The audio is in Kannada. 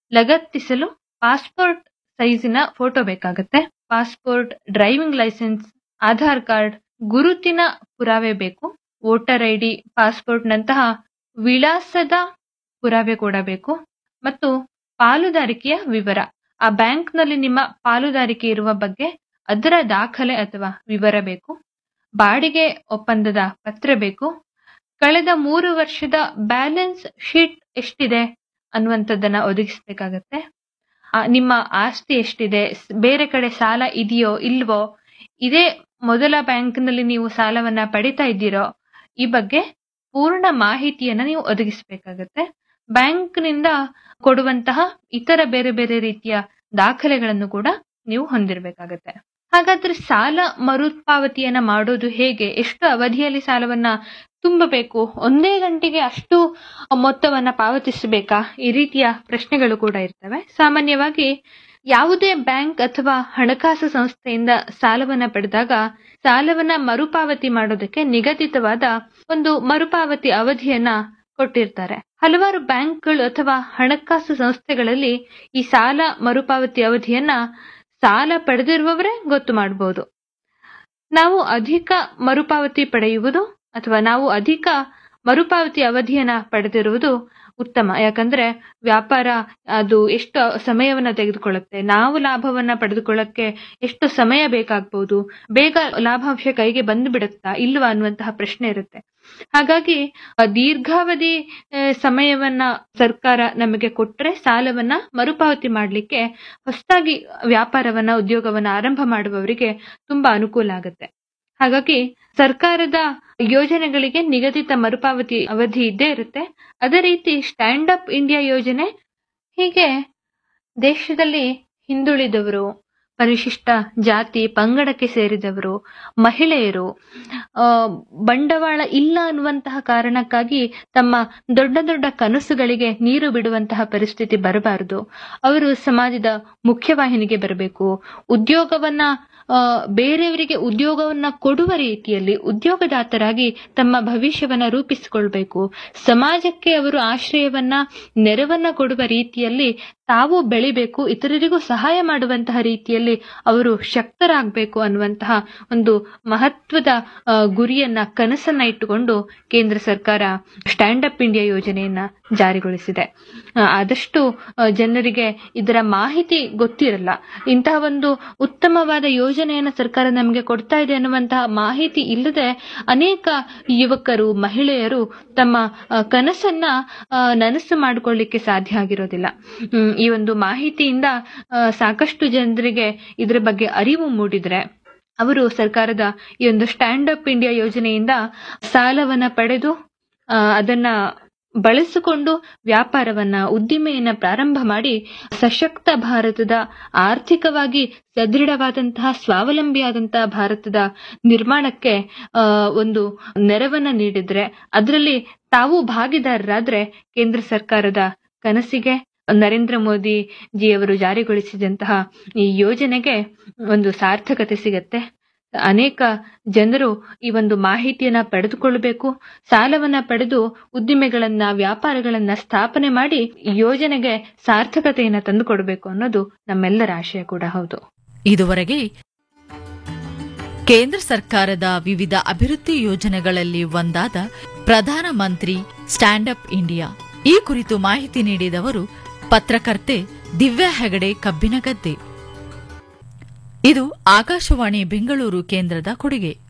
ಲಗತ್ತಿಸಲು ಪಾಸ್ಪೋರ್ಟ್ ಸೈಜಿನ ಫೋಟೋ ಬೇಕಾಗುತ್ತೆ passport driving licence Aadhaar card ಗುರುತಿನ ಪುರಾವೆ ಬೇಕು ವೋಟರ್ ಐಡಿ ಪಾಸ್ಪೋರ್ಟ್ ನಂತಹ ವಿಳಾಸದ ಪುರಾವೆ ಕೂಡ ಬೇಕು ಮತ್ತು ಪಾಲುದಾರಿಕೆಯ ವಿವರ ಆ ಬ್ಯಾಂಕ್ನಲ್ಲಿ ನಿಮ್ಮ ಪಾಲುದಾರಿಕೆ ಇರುವ ಬಗ್ಗೆ ಅದರ ದಾಖಲೆ ಅಥವಾ ವಿವರ ಬೇಕು ಬಾಡಿಗೆ ಒಪ್ಪಂದದ ಪತ್ರ ಬೇಕು ಕಳೆದ ಮೂರು ವರ್ಷದ ಬ್ಯಾಲೆನ್ಸ್ ಶೀಟ್ ಎಷ್ಟಿದೆ ಅನ್ನುವಂಥದ್ದನ್ನ ಒದಗಿಸಬೇಕಾಗತ್ತೆ ಆ, ನಿಮ್ಮ ಆಸ್ತಿ ಎಷ್ಟಿದೆ ಸ್- ಬೇರೆ ಕಡೆ ಸಾಲ ಇದೆಯೋ ಇಲ್ವೋ ಇದೇ ಮೊದಲ ಬ್ಯಾಂಕ್ನಲ್ಲಿ ನೀವು ಸಾಲವನ್ನ ಪಡಿತಾ ಇದ್ದೀರೋ ಈ ಬಗ್ಗೆ ಪೂರ್ಣ ಮಾಹಿತಿಯನ್ನ ನೀವು ಒದಗಿಸಬೇಕಾಗತ್ತೆ ಬ್ಯಾಂಕ್ನಿಂದ ಕೊಡುವಂತಹ ಇತರ ಬೇರೆ ಬೇರೆ ರೀತಿಯ ದಾಖಲೆಗಳನ್ನು ಕೂಡ ನೀವು ಹೊಂದಿರಬೇಕಾಗತ್ತೆ ಹಾಗಾದ್ರೆ ಸಾಲ ಮರುಪಾವತಿಯನ್ನ ಮಾಡೋದು ಹೇಗೆ ಎಷ್ಟು ಅವಧಿಯಲ್ಲಿ ಸಾಲವನ್ನ ತುಂಬಬೇಕು ಒಂದೇ ಗಂಟೆಗೆ ಅಷ್ಟು ಮೊತ್ತವನ್ನ ಪಾವತಿಸಬೇಕಾ ಈ ರೀತಿಯ ಪ್ರಶ್ನೆಗಳು ಕೂಡ ಇರ್ತವೆ ಸಾಮಾನ್ಯವಾಗಿ ಯಾವುದೇ ಬ್ಯಾಂಕ್ ಅಥವಾ ಹಣಕಾಸು ಸಂಸ್ಥೆಯಿಂದ ಸಾಲವನ್ನ ಪಡೆದಾಗ ಸಾಲವನ್ನ ಮರುಪಾವತಿ ಮಾಡೋದಕ್ಕೆ ನಿಗದಿತವಾದ ಒಂದು ಮರುಪಾವತಿ ಅವಧಿಯನ್ನ ಕೊಟ್ಟಿರ್ತಾರೆ ಹಲವಾರು ಬ್ಯಾಂಕ್ಗಳು ಅಥವಾ ಹಣಕಾಸು ಸಂಸ್ಥೆಗಳಲ್ಲಿ ಈ ಸಾಲ ಮರುಪಾವತಿ ಅವಧಿಯನ್ನ ಸಾಲ ಪಡೆದಿರುವವರೇ ಗೊತ್ತು ಮಾಡಬಹುದು ನಾವು ಅಧಿಕ ಮರುಪಾವತಿ ಪಡೆಯುವುದು ಅಥವಾ ನಾವು ಅಧಿಕ ಮರುಪಾವತಿ ಅವಧಿಯನ್ನ ಪಡೆದಿರುವುದು ಉತ್ತಮ ಯಾಕಂದ್ರೆ ವ್ಯಾಪಾರ ಅದು ಎಷ್ಟು ಸಮಯವನ್ನ ತೆಗೆದುಕೊಳ್ಳುತ್ತೆ ನಾವು ಲಾಭವನ್ನ ಪಡೆದುಕೊಳ್ಳಕ್ಕೆ ಎಷ್ಟು ಸಮಯ ಬೇಕಾಗ್ಬಹುದು ಬೇಗ ಲಾಭಾಂಶ ಕೈಗೆ ಬಂದು ಬಿಡುತ್ತಾ ಇಲ್ವಾ ಅನ್ನುವಂತಹ ಪ್ರಶ್ನೆ ಇರುತ್ತೆ ಹಾಗಾಗಿ ಆ, ದೀರ್ಘಾವಧಿ ಆ, ಸಮಯವನ್ನ ಸರ್ಕಾರ ನಮಗೆ ಕೊಟ್ರೆ ಸಾಲವನ್ನ ಮರುಪಾವತಿ ಮಾಡಲಿಕ್ಕೆ ಹೊಸದಾಗಿ ವ್ಯಾಪಾರವನ್ನ ಉದ್ಯೋಗವನ್ನ ಆರಂಭ ಮಾಡುವವರಿಗೆ ತುಂಬಾ ಅನುಕೂಲ ಆಗುತ್ತೆ ಹಾಗಾಗಿ ಸರ್ಕಾರದ ಯೋಜನೆಗಳಿಗೆ ನಿಗದಿತ ಮರುಪಾವತಿ ಅವಧಿ ಇದ್ದೇ ಇರುತ್ತೆ ಅದೇ ರೀತಿ ಸ್ಟ್ಯಾಂಡ್ ಅಪ್ ಇಂಡಿಯಾ ಯೋಜನೆ ಹೀಗೆ ದೇಶದಲ್ಲಿ ಹಿಂದುಳಿದವರು ಪರಿಶಿಷ್ಟ ಜಾತಿ ಪಂಗಡಕ್ಕೆ ಸೇರಿದವರು ಮಹಿಳೆಯರು ಆ, ಬಂಡವಾಳ ಇಲ್ಲ ಅನ್ನುವಂತಹ ಕಾರಣಕ್ಕಾಗಿ ತಮ್ಮ ದೊಡ್ಡ ದೊಡ್ಡ ಕನಸುಗಳಿಗೆ ನೀರು ಬಿಡುವಂತಹ ಪರಿಸ್ಥಿತಿ ಬರಬಾರದು ಅವರು ಸಮಾಜದ ಮುಖ್ಯವಾಹಿನಿಗೆ ಬರಬೇಕು ಉದ್ಯೋಗವನ್ನ ಆ, ಬೇರೆಯವರಿಗೆ ಉದ್ಯೋಗವನ್ನ ಕೊಡುವ ರೀತಿಯಲ್ಲಿ ಉದ್ಯೋಗದಾತರಾಗಿ ತಮ್ಮ ಭವಿಷ್ಯವನ್ನ ರೂಪಿಸಿಕೊಳ್ಬೇಕು ಸಮಾಜಕ್ಕೆ ಅವರು ಆಶ್ರಯವನ್ನ ನೆರವನ್ನ ಕೊಡುವ ರೀತಿಯಲ್ಲಿ ತಾವು ಬೆಳಿಬೇಕು ಇತರರಿಗೂ ಸಹಾಯ ಮಾಡುವಂತಹ ರೀತಿಯಲ್ಲಿ ಅವರು ಶಕ್ತರಾಗಬೇಕು ಅನ್ನುವಂತಹ ಒಂದು ಮಹತ್ವದ ಆ, ಗುರಿಯನ್ನ ಕನಸನ್ನ ಇಟ್ಟುಕೊಂಡು ಕೇಂದ್ರ ಸರ್ಕಾರ ಸ್ಟ್ಯಾಂಡ್ ಅಪ್ ಇಂಡಿಯಾ ಯೋಜನೆಯನ್ನ ಜಾರಿಗೊಳಿಸಿದೆ ಆ, ಆದಷ್ಟು ಆ, ಜನರಿಗೆ ಇದರ ಮಾಹಿತಿ ಗೊತ್ತಿರಲ್ಲ ಇಂತಹ ಒಂದು ಉತ್ತಮವಾದ ಯೋಜನೆಯನ್ನ ಸರ್ಕಾರ ನಮಗೆ ಕೊಡ್ತಾ ಇದೆ ಅನ್ನುವಂತಹ ಮಾಹಿತಿ ಇಲ್ಲದೆ ಅನೇಕ ಯುವಕರು ಮಹಿಳೆಯರು ತಮ್ಮ ಆ, ಕನಸನ್ನ ಆ, ನನಸು ಮಾಡಿಕೊಳ್ಳಿಕ್ಕೆ ಸಾಧ್ಯ ಆಗಿರೋದಿಲ್ಲ ಹ್ಮ್, ಈ ಒಂದು ಮಾಹಿತಿಯಿಂದ ಆ, ಸಾಕಷ್ಟು ಜನರಿಗೆ ಇದರ ಬಗ್ಗೆ ಅರಿವು ಮೂಡಿದ್ರೆ ಅವರು ಸರ್ಕಾರದ ಈ ಒಂದು ಸ್ಟ್ಯಾಂಡ್ ಅಪ್ ಇಂಡಿಯಾ ಯೋಜನೆಯಿಂದ ಸಾಲವನ್ನ ಪಡೆದು ಆ, ಅದನ್ನ ಬಳಸಿಕೊಂಡು ವ್ಯಾಪಾರವನ್ನ ಉದ್ದಿಮೆಯನ್ನ ಪ್ರಾರಂಭ ಮಾಡಿ ಸಶಕ್ತ ಭಾರತದ ಆರ್ಥಿಕವಾಗಿ ಸದೃಢವಾದಂತಹ ಸ್ವಾವಲಂಬಿಯಾದಂತಹ ಭಾರತದ ನಿರ್ಮಾಣಕ್ಕೆ ಆ, ಒಂದು ನೆರವನ್ನ ನೀಡಿದ್ರೆ ಅದರಲ್ಲಿ ತಾವು ಭಾಗಿದಾರರಾದ್ರೆ ಕೇಂದ್ರ ಸರ್ಕಾರದ ಕನಸಿಗೆ ನರೇಂದ್ರ ಮೋದಿ ಜಿಯವರು ಜಾರಿಗೊಳಿಸಿದಂತಹ ಈ ಯೋಜನೆಗೆ ಒಂದು ಸಾರ್ಥಕತೆ ಸಿಗತ್ತೆ ಅನೇಕ ಜನರು ಈ ಒಂದು ಮಾಹಿತಿಯನ್ನ ಪಡೆದುಕೊಳ್ಳಬೇಕು ಸಾಲವನ್ನ ಪಡೆದು ಉದ್ದಿಮೆಗಳನ್ನ ವ್ಯಾಪಾರಗಳನ್ನ ಸ್ಥಾಪನೆ ಮಾಡಿ ಈ ಯೋಜನೆಗೆ ಸಾರ್ಥಕತೆಯನ್ನ ತಂದುಕೊಡಬೇಕು ಅನ್ನೋದು ನಮ್ಮೆಲ್ಲರ ಆಶಯ ಕೂಡ ಹೌದು ಇದುವರೆಗೆ ಕೇಂದ್ರ ಸರ್ಕಾರದ ವಿವಿಧ ಅಭಿವೃದ್ಧಿ ಯೋಜನೆಗಳಲ್ಲಿ ಒಂದಾದ ಪ್ರಧಾನಮಂತ್ರಿ ಸ್ಟ್ಯಾಂಡ್ ಅಪ್ ಇಂಡಿಯಾ ಈ ಕುರಿತು ಮಾಹಿತಿ ನೀಡಿದವರು ಪತ್ರಕರ್ತೆ ದಿವ್ಯಾ ಹೆಗಡೆ ಕಬ್ಬಿನಗದ್ದೆ ಇದು ಆಕಾಶವಾಣಿ ಬೆಂಗಳೂರು ಕೇಂದ್ರದ ಕೊಡುಗೆ